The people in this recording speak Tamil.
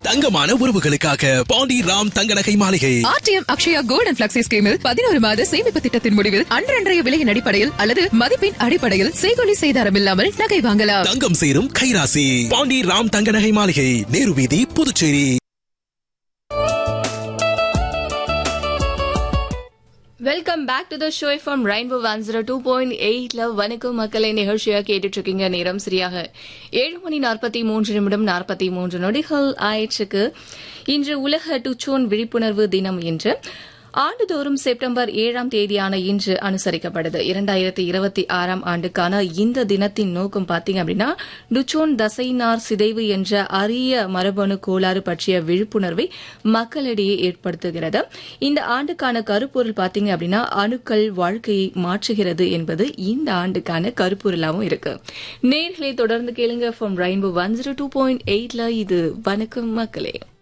தங்கமான உறவுகளுக்காக பாண்டி ராம் தங்க நகை மாளிகை RTM Akshaya gold and flexi ஸ்கீமில் பதினோரு மாத சேமிப்பு திட்டத்தின் முடிவில் அன்றன்றைய விலையின் அடிப்படையில் அல்லது மதிப்பின் அடிப்படையில் செய்கொலி செய்தாரம் இல்லாமல் நகை வாங்கலாம் தங்கம் சேரும் கைராசி பாண்டி ராம் தங்க நகை மாளிகை நேரு வீதி Puducherry welcome back to the show from rainbow one zero two point எயிட்ல வணக்கம் மக்களை நிகழ்ச்சியா கேட்டுட்டு இருக்கீங்க நேரம் சரியாக ஏழு மணி நாற்பத்தி மூன்று நிமிடம் நாற்பத்தி மூன்று நொடிகள் ஆயிடுச்சுக்கு இன்று உலக டுச்சோன் விழிப்புணர்வு தினம் என்று ஆண்டுதோறும் செப்டம்பர் ஏழாம் தேதியான இன்று அனுசரிக்கப்படுது இரண்டாயிரத்தி இருபத்தி ஆறாம் ஆண்டுக்கான இந்த தினத்தின் நோக்கம் பாத்தீங்க அப்படின்னா டுச்சோன் தசைநார் சிதைவு என்ற அரிய மரபணு கோளாறு பற்றிய விழிப்புணர்வை மக்களிடையே ஏற்படுத்துகிறது இந்த ஆண்டுக்கான கருப்பொருள் பாத்தீங்க அப்படின்னா அணுக்கள் வாழ்க்கையை மாற்றுகிறது என்பது இந்த ஆண்டுக்கான கருப்பொருளாகவும் இருக்கு நேர்களை தொடர்ந்து கேளுங்க from rainbow one zero two point எயிட்ல இது வணக்கம் மக்களே